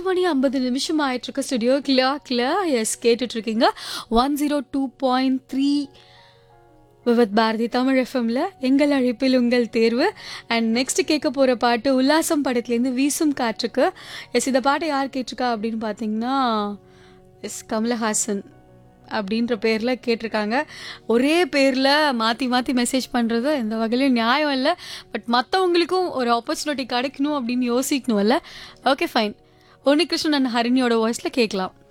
மணி ஐம்பது நிமிஷம் ஆயிட்டு இருக்க ஸ்டுடியோ கிளாக்ல எஸ் கேட்டுட்டு இருக்கீங்க one zero two point three Vividh Bharati Tamil எஃப்எம்ல எங்கள் அழைப்பில் உங்கள் தேர்வு அண்ட் நெக்ஸ்ட் கேட்க போகிற பாட்டு உல்லாசம் படத்துலேருந்து வீசும் காற்றுக்கு எஸ் இந்த பாட்டை யார் கேட்டிருக்கா அப்படின்னு பார்த்தீங்கன்னா எஸ் கமலஹாசன் அப்படின்ற பேரில் கேட்டிருக்காங்க ஒரே பேரில் மாற்றி மாற்றி மெசேஜ் பண்ணுறது எந்த வகையிலும் நியாயம் இல்லை பட் மற்றவங்களுக்கும் ஒரு ஆப்பர்ச்சுனிட்டி கிடைக்கணும் அப்படின்னு யோசிக்கணும்ல ஓகே ஃபைன் உன்னிகிருஷ்ணன் அண்ட் ஹரிணியோட வாய்ஸில் கேட்கலாம்